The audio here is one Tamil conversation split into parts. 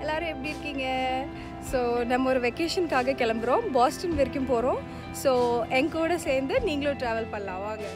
எல்லாரும் எப்படி இருக்கீங்க ஸோ நம்ம ஒரு வெக்கேஷனுக்காக கிளம்புறோம் பாஸ்டன் வரைக்கும் போகிறோம் ஸோ என் கூட சேர்ந்து நீங்களும் ட்ராவல் பண்ணலாம் வாங்க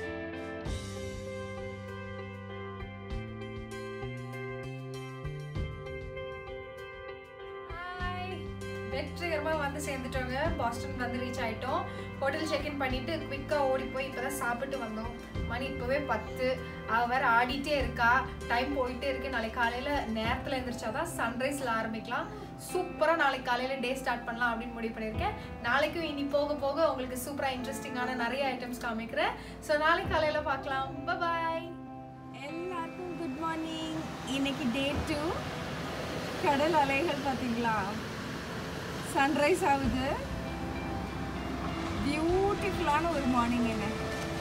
வெற்றிகரமாக வந்து சேர்ந்துட்டோங்க பாஸ்டன் வந்து ரீச் ஆகிட்டோம் ஹோட்டல் செக்இன் பண்ணிட்டு குவிக்காக ஓடி போய் இப்போ தான் சாப்பிட்டு வந்தோம் மணி இப்போவே பத்து அவ வேற ஆடிட்டே இருக்கா டைம் போயிட்டே இருக்கு நாளைக்கு காலையில் நேரத்தில் எழுந்திரிச்சாதான் சன்ரைஸில் ஆரம்பிக்கலாம் சூப்பராக நாளைக்கு காலையில் டே ஸ்டார்ட் பண்ணலாம் அப்படின்னு முடிவு பண்ணியிருக்கேன் நாளைக்கும் இனி போக போக உங்களுக்கு சூப்பராக இன்ட்ரெஸ்டிங்கான நிறைய ஐட்டம்ஸ் காமிக்கிறேன் ஸோ நாளைக்கு காலையில் பார்க்கலாம் பாய் எல்லாருக்கும் குட் மார்னிங் இன்னைக்கு டே டூ கடல் அலைகள் பார்த்தீங்களா சன்ரைஸ் ஆகுது பியூட்டிஃபுல்லான ஒரு மார்னிங் என்ன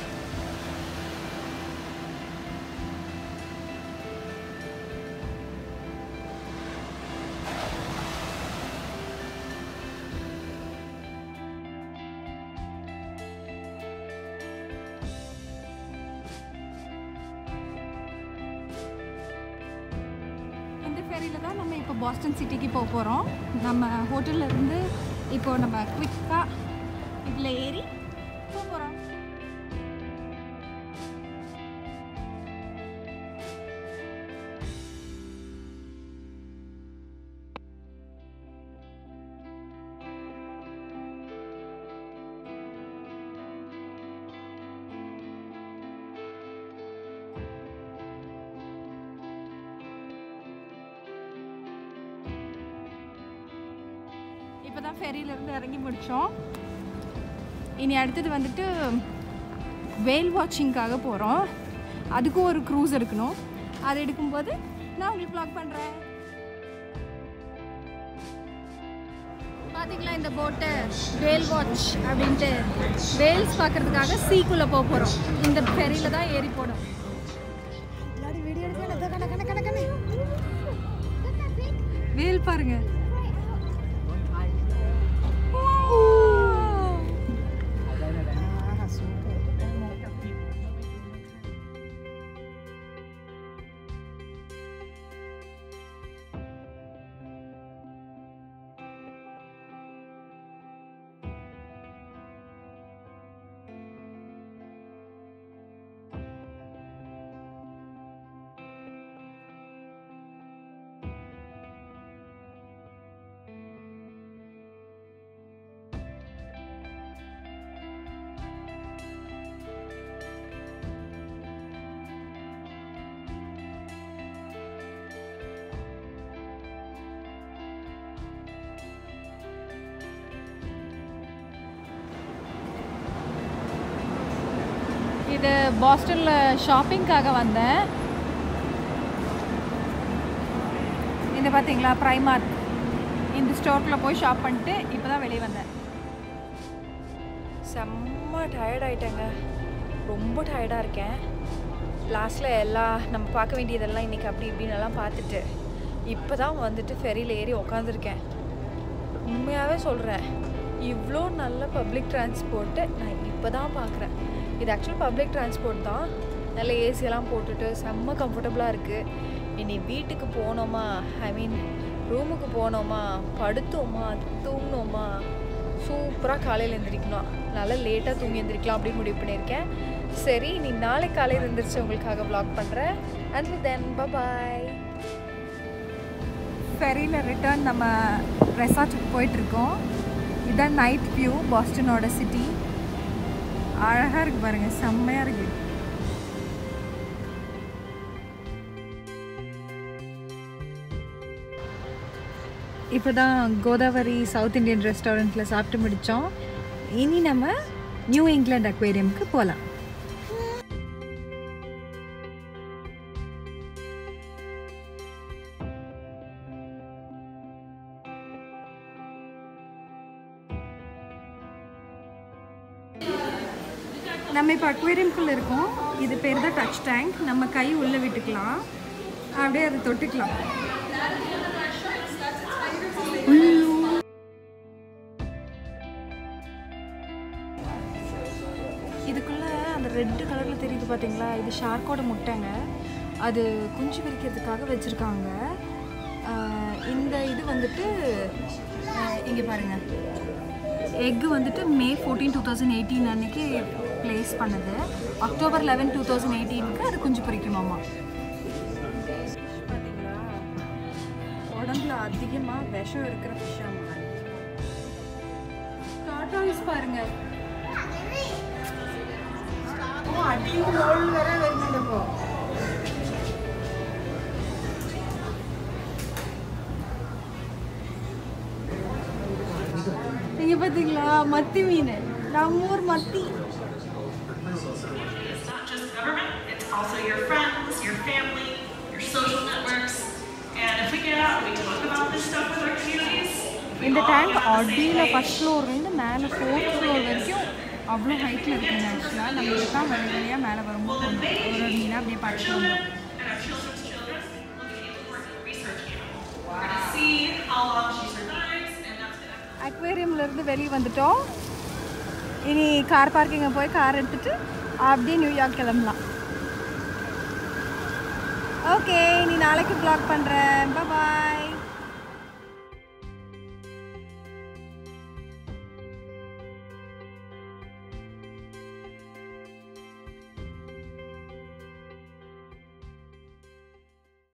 இந்த ஃபெரியில் தான் நம்ம இப்போ பாஸ்டன் சிட்டிக்கு போக போகிறோம் நம்ம ஹோட்டல்ல இருந்து இப்போ நம்ம குவிக்காக இதில் ஏறி போக போகிறோம் இப்போ தான் ஃபெரியிலேருந்து இறங்கி முடித்தோம் இனி அடுத்தது வந்துட்டு வேல் வாட்சிங்காக போகிறோம் அதுக்கும் ஒரு க்ரூஸ் எடுக்கணும் அது எடுக்கும்போது நான் உங்களுக்கு ப்ளாக் பண்ணுறேன் பார்த்தீங்களா இந்த போட்டை வேல் வாட்ச் அப்படின்ட்டு வேல்ஸ் பார்க்கறதுக்காக சீக்குள்ளே போக போகிறோம் இந்த ஃபெரியில் தான் ஏறி போடும் வேல் பாருங்க இது பாஸ்டனில் ஷாப்பிங்காக வந்தேன் இது பார்த்தீங்களா ப்ரைமார்க் இந்த ஸ்டோரில் போய் ஷாப் பண்ணிட்டு இப்போ தான் வெளியே வந்தேன் செம்ம டயர்ட் ஆயிட்டேங்க ரொம்ப டயர்டாக இருக்கேன் லாஸ்ட்டில் எல்லா நம்ம பார்க்க வேண்டியதெல்லாம் இன்றைக்கி அப்படி இப்படின்னு எல்லாம் பார்த்துட்டு இப்போ தான் வந்துட்டு ஃபெரியில் ஏறி உக்காந்துருக்கேன் உண்மையாகவே சொல்கிறேன் இவ்வளோ நல்ல பப்ளிக் டிரான்ஸ்போர்ட்டு நான் இப்போ தான் பார்க்குறேன் இது ஆக்சுவலி பப்ளிக் டிரான்ஸ்போர்ட் தான் நல்ல ஏசியெல்லாம் போட்டுட்டு செம்ம கம்ஃபர்டபுளாக இருக்குது இனி வீட்டுக்கு போனோமா ஐ மீன் ரூமுக்கு போனோமா படுத்தோமா தூங்கினோமா சூப்பராக காலையில் எழுந்திரிக்கணும் நல்லா லேட்டாக தூங்கி எழுந்திரிக்கலாம் அப்படின்னு முடிவு பண்ணியிருக்கேன் சரி நீ நாளை காலையில் எழுந்திரிச்சு உங்களுக்காக வ்ளாக் பண்ணுறேன் அண்ட் தென் பாய் ஃபெரியில் ரிட்டர்ன் நம்ம ரெசார்ட்டுக்கு போயிட்டுருக்கோம் இதுதான் நைட் வியூ பாஸ்டனோட சிட்டி அழகாக இருக்கு பாருங்க செம்மையாக இருக்கு இப்போ தான் கோதாவரி சவுத் இந்தியன் ரெஸ்டாரண்ட்டில் சாப்பிட்டு முடித்தோம் இனி நம்ம நியூ இங்கிலாந்து அக்வேரியமுக்கு போகலாம் நம்ம இப்போ அக்வேரியம்குள்ளே இருக்கோம் இது பேர் தான் டச் டேங்க் நம்ம கை உள்ளே விட்டுக்கலாம் அப்படியே அதை தொட்டுக்கலாம் இதுக்குள்ளே அந்த ரெட்டு கலரில் தெரியுது பார்த்தீங்களா இது ஷார்க்கோட முட்டைங்க அது குஞ்சு விரிக்கிறதுக்காக வச்சுருக்காங்க இந்த இந்த இது வந்துட்டு இங்கே பாருங்கள் எக்கு வந்துட்டு May fourteen two thousand eighteen அன்னைக்கு ப்ளேஸ் பண்ணது அக்டோபர் லெவன் டூ தௌசண்ட் எயிட்டீனுக்கு அது குஞ்சு பொரிக்குமாமா பார்த்தீங்களா உடம்புல அதிகமாக விஷம் இருக்கிற ஃபிஷ்ஷாமா டாட்டாஸ் பாருங்க അടിയും മുകളിൽ വരെ വരുന്നുണ്ട് ഇപ്പോ நீங்க பார்த்தீங்களா மத்தி மீன் நம்ம ஊர் மத்தி It's not just government, it's also your friends, your family, your social networks. And if we get out and we talk about this stuff with our communities, if we இந்த all tank get on the same அடியில் page, ஃபஸ்ட் ஃப்ளோர்லேருந்து மேலே ஃபோர்த் ஃப்ளோர் வரைக்கும் அவ்வளோ ஹைட்டில் இருக்குங்க ஆக்சுவலாக நம்ம இதுதான் வழி வழியாக மேலே வரும்போது தோணும். ஒரு ஒரு மீனாக அப்படியே பார்த்துட்டு வந்தோம் and our children's children will be able to work with research animal. We're going to see how long she survives, and that's going to அக்வேரியம்ல இருந்து வெளியே வந்துட்டோம் இனி கார் பார்க்கிங்கை போய் கார் எடுத்துட்டு அப்படியே நியூயார்க் கிளம்பலாம் ஓகே இனி நாளைக்கு ப்ளாக் பண்ணுறேன் பாய்